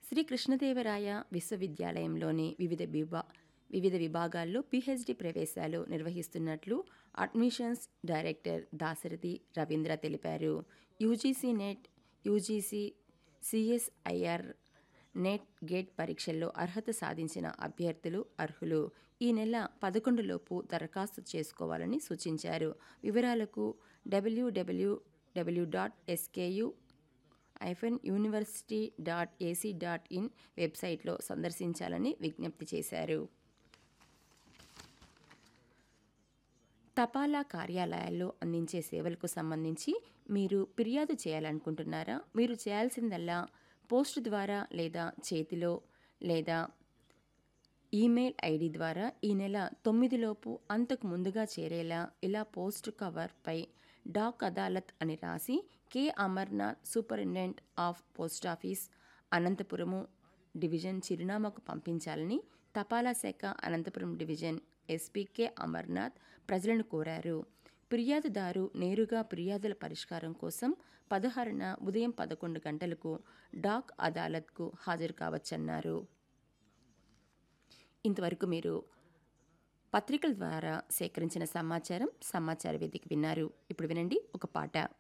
శ్రీ కృష్ణదేవరాయ విశ్వవిద్యాలయంలోని వివిధ విభా వివిధ విభాగాల్లో పిహెచ్డి ప్రవేశాలు నిర్వహిస్తున్నట్లు అడ్మిషన్స్ డైరెక్టర్ దాశరథి రవీంద్ర తెలిపారు UGC NET UGC CSIR NET GATE పరీక్షల్లో అర్హత సాధించిన అభ్యర్థులు అర్హులు ఈ నెల పదకొండులోపు దరఖాస్తు చేసుకోవాలని సూచించారు వివరాలకు WWW dot SKU hyphen university dot AC dot in వెబ్సైట్లో సందర్శించాలని విజ్ఞప్తి చేశారు తపాలా కార్యాలయాల్లో అందించే సేవలకు సంబంధించి మీరు ఫిర్యాదు చేయాలనుకుంటున్నారా మీరు చేయాల్సిందల్లా పోస్ట్ ద్వారా లేదా చేతిలో లేదా ఈమెయిల్ ఐడి ద్వారా ఈ నెల తొమ్మిదిలోపు అంతకు ముందుగా చేరేలా ఇలా పోస్ట్ కవర్పై డాక్ అదాలత్ అని రాసి K Amarnath superintendent of post office Anantapuramu division చిరునామాకు పంపించాలని తపాలా శాఖ Anantapuram division SP K Amarnath ప్రజలను కోరారు ఫిర్యాదుదారు నేరుగా ఫిర్యాదుల పరిష్కారం కోసం పదహారున ఉదయం పదకొండు గంటలకు డాక్ అదాలత్కు హాజరు కావచ్చన్నారు ఇంతవరకు మీరు పత్రికల ద్వారా సేకరించిన సమాచారం సమాచార వేదిక విన్నారు ఇప్పుడు వినండి ఒక పాట